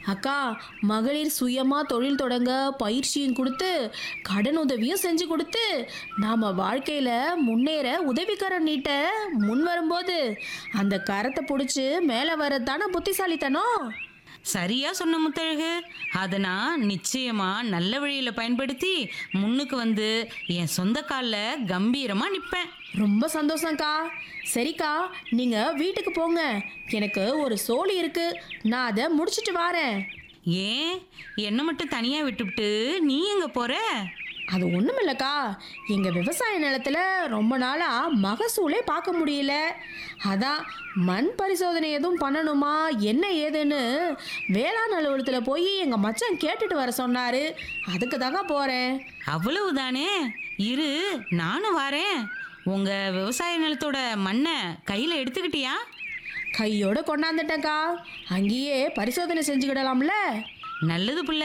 அக்கா மகளிர் சுயமா தொழில் தொடங்க பயிற்சியும் கொடுத்து கடன் உதவியும் செஞ்சு கொடுத்து நாம வாழ்க்கையில முன்னேற உதவிக்கரம் நீட்ட முன் வரும்போது அந்த கரத்தை பிடிச்சி மேலே வரதானே புத்திசாலித்தனம் சரியா சொன்ன முத்தழகு அதை நான் நிச்சயமா நல்ல வழியில பயன்படுத்தி முன்னுக்கு வந்து என் சொந்த காலில் கம்பீரமா நிற்பேன் ரொம்ப சந்தோஷம்க்கா சரிக்கா நீங்க வீட்டுக்கு போங்க எனக்கு ஒரு சோலி இருக்கு நான் அதை முடிச்சிட்டு வாரேன் ஏன் என்னை மட்டும் தனியா விட்டுவிட்டு நீ எங்க போற அது ஒன்றுமில்லக்கா எங்கள் விவசாய நிலத்துல ரொம்ப நாளாக மகசூலே பார்க்க முடியல அதான் மண் பரிசோதனை எதுவும் பண்ணணுமா என்ன ஏதுன்னு வேளாண் அலுவலகத்தில் போய் எங்கள் மச்சான் கேட்டுட்டு வர சொன்னார் அதுக்கு தாங்க போகிறேன் அவ்வளவுதானே இரு நானும் வாரேன் உங்க விவசாய நிலத்தோட மண்ணை கையில எடுத்துக்கிட்டியா கையோட கொண்டாந்துட்டேன்க்கா அங்கேயே பரிசோதனை செஞ்சுக்கிடலாம்ல நல்லது புள்ள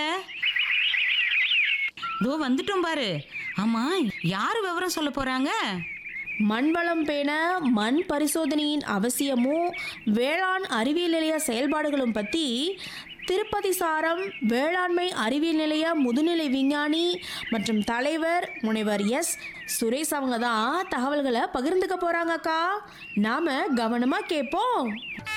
இதோ வந்துட்டோம் பாரு ஆமா யார் விவரம் சொல்ல போறாங்க மண் வளம் பேண மண் பரிசோதனையின் அவசியமும் வேளாண் அறிவியல் நிலைய செயல்பாடுகளும் பற்றி திருப்பதி சாரம் வேளாண்மை அறிவியல் நிலைய முதுநிலை விஞ்ஞானி மற்றும் தலைவர் முனைவர் எஸ் சுரேஷ் அவங்க தான் தகவல்களை பகிர்ந்துக்க போகிறாங்கக்கா நாம் கவனமாக கேட்போம்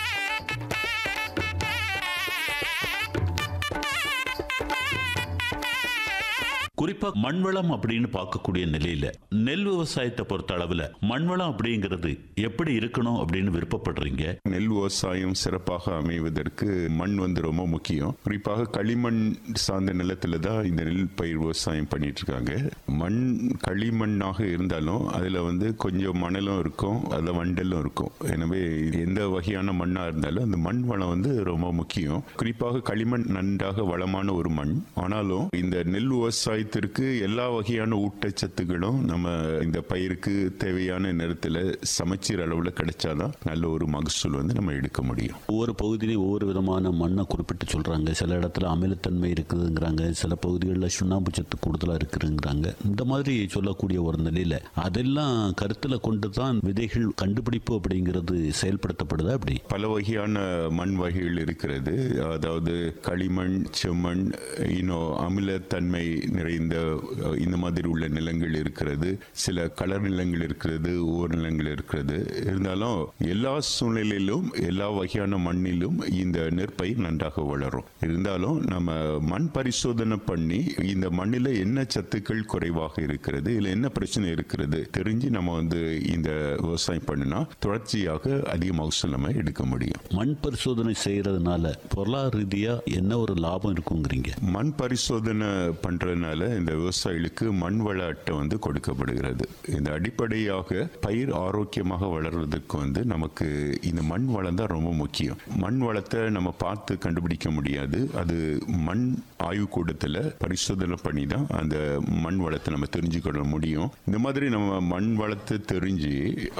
குறிப்பா மண்வளம் அப்படின்னு பார்க்கக்கூடிய நிலையில நெல் விவசாயத்தை பொறுத்த அளவுல மண்வளம் அப்படிங்கிறது எப்படி இருக்கணும் அப்படின்னு விருப்பப்படுறீங்க நெல் விவசாயம் சிறப்பாக அமைவதற்கு மண் வந்து ரொம்ப முக்கியம் குறிப்பாக களிமண் சார்ந்த நிலத்துல தான் இந்த நெல் பயிர் விவசாயம் பண்ணிட்டு இருக்காங்க மண் களிமண்ணாக இருந்தாலும் அதுல வந்து கொஞ்சம் மணலும் இருக்கும் அதுல வண்டலும் இருக்கும் எனவே எந்த வகையான மண்ணா இருந்தாலும் அந்த மண் வளம் வந்து ரொம்ப முக்கியம் குறிப்பாக களிமண் நன்றாக வளமான ஒரு மண் ஆனாலும் இந்த நெல் விவசாயத்திற்கு எல்லா வகையான ஊட்டச்சத்துக்களும் நம்ம இந்த பயிருக்கு தேவையான நேரத்துல சமச்சீர் அளவுல கிடைச்சாதான் நல்ல ஒரு மகசூல் வந்து நம்ம எடுக்க முடியும் ஒவ்வொரு பகுதியிலையும் ஒவ்வொரு விதமான மண்ணை குறிப்பிட்டு சொல்கிறாங்க சில இடத்துல அமிலத்தன்மை இருக்குதுங்கிறாங்க சில பகுதிகளில் சுண்ணாம்பு சத்து கூடுதலாக இருக்குதுங்கிறாங்க இந்த மாதிரி சொல்லக்கூடிய ஒரு நிலையில் அதெல்லாம் கருத்தில் கொண்டு தான் விதைகள் கண்டுபிடிப்பு அப்படிங்கிறது செயல்படுத்தப்படுதா அப்படி பல வகையான மண் வகைகள் இருக்கிறது அதாவது களிமண் செம்மண் இன்னும் அமிலத்தன்மை நிறைந்த அஹ், இந்த மாதிரி உள்ள நிலங்கள் இருக்கிறது சில கலர் நிலங்கள் இருக்கிறது ஓர் நிலங்கள் இருக்கிறது இருந்தாலும் எல்லா சூழ்நிலையிலும் எல்லா வகையான மண்ணிலும் இந்த நெற்பயிர் நன்றாக வளரும் இருந்தாலும் நம்ம மண் பரிசோதனை பண்ணி இந்த மண்ணில் என்ன சத்துக்கள் குறைவாக இருக்கிறது இல்லை என்ன பிரச்சனை இருக்கிறது தெரிஞ்சு நம்ம வந்து இந்த விவசாயம் பண்ணினா தொடர்ச்சியாக அதிக மகசூல் நம்ம எடுக்க முடியும் மண் பரிசோதனை செய்கிறதுனால பொருளாதார ரீதியாக என்ன ஒரு லாபம் இருக்குங்கிறீங்க மண் பரிசோதனை பண்றதுனால இந்த விவசாயிகளுக்கு மண் வள அட்டை வந்து கொடுக்கப்படுகிறது இந்த அடிப்படையாக பயிர் ஆரோக்கியமாக வளர்றதுக்கு வந்து நமக்கு இந்த மண் வளம் தான் ரொம்ப முக்கியம் மண் வளத்தை நம்ம பார்த்து கண்டுபிடிக்க முடியாது அது மண் ஆய்வுக்கூடத்தில் பரிசோதனை பண்ணி தான் அந்த மண் வளத்தை நம்ம தெரிஞ்சுக்கொள்ள முடியும் இந்த மாதிரி நம்ம மண் வளத்தை தெரிஞ்சு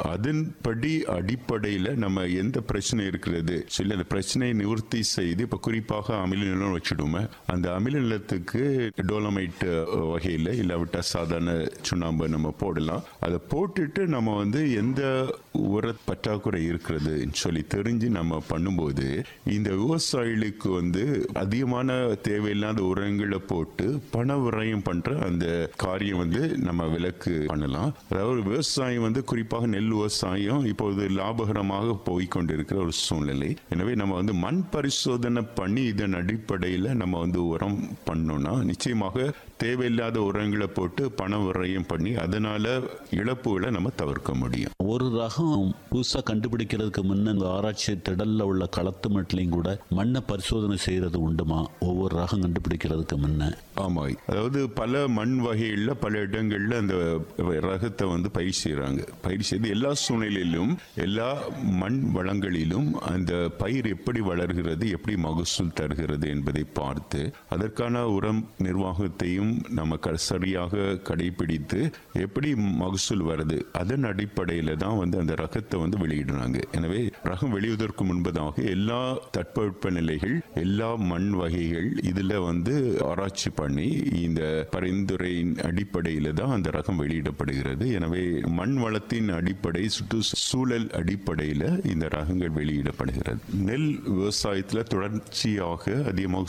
அதன்படி அடிப்படையில் நம்ம எந்த பிரச்சனை இருக்கிறது சொல்லி அந்த பிரச்சனையை நிவர்த்தி செய்து இப்போ குறிப்பாக அமில நிலம் வச்சுடுமே அந்த அமில நிலத்துக்கு டோலமைட் வகையில் இல்லாவிட்டா சாதாரண சுண்ணாம்பு நம்ம போடலாம் அதை போட்டுட்டு நம்ம வந்து எந்த உர பற்றாக்குறை இருக்கிறதுன்னு சொல்லி தெரிஞ்சு நம்ம பண்ணும்போது இந்த விவசாயிகளுக்கு வந்து அதிகமான தேவையில்லாத உரங்களை போட்டு பண விரயம் பண்ற அந்த காரியம் வந்து நம்ம விலக்கு பண்ணலாம் அதாவது விவசாயம் வந்து குறிப்பாக நெல் விவசாயம் இப்போது லாபகரமாக போய்க்கொண்டிருக்கிற ஒரு சூழ்நிலை எனவே நம்ம வந்து மண் பரிசோதனை பண்ணி இதன் அடிப்படையில் நம்ம வந்து உரம் பண்ணோம்னா நிச்சயமாக தேவையில்லாத உரங்களை போட்டு பண விரயம் பண்ணி அதனால இழப்புகளை நம்ம தவிர்க்க முடியும் ஒரு ரகம் புதுசாக கண்டுபிடிக்கிறதுக்கு முன்ன இந்த ஆராய்ச்சி திடல்ல உள்ள களத்து மட்டிலையும் கூட மண்ணை பரிசோதனை செய்கிறது உண்டுமா ஒவ்வொரு ரகம் கண்டுபிடிக்கிறதுக்கு முன்ன ஆமா அதாவது பல மண் வகைகள்ல பல இடங்கள்ல அந்த ரகத்தை வந்து பயிர் செய்றாங்க பயிர் செய்து எல்லா சூழ்நிலையிலும் எல்லா மண் வளங்களிலும் அந்த பயிர் எப்படி வளர்கிறது எப்படி மகசூல் தருகிறது என்பதை பார்த்து அதற்கான உரம் நிர்வாகத்தையும் நம்ம க- சரியாக கடைபிடித்து எப்படி மகசூல் வருது அதன் அடிப்படையில தான் வந்து அந்த ரகத்தை வந்து வெளியிடுறாங்க எனவே ரகம் வெளியிடுவதற்கு முன்பதாக எல்லா தட்பவெப்ப நிலைகள் எல்லா மண் வகைகள் இதுல வந்து ஆராய்ச்சி பண்ணி இந்த பரிந்துரையின் அடிப்படையில தான் அந்த ரகம் வெளியிடப்படுகிறது எனவே மண் வளத்தின் அடிப்படை சுற்றுச்சூழல் அடிப்படையில இந்த ரகங்கள் வெளியிடப்படுகிறது நெல் விவசாயத்துல தொடர்ச்சியாக அதிகமாக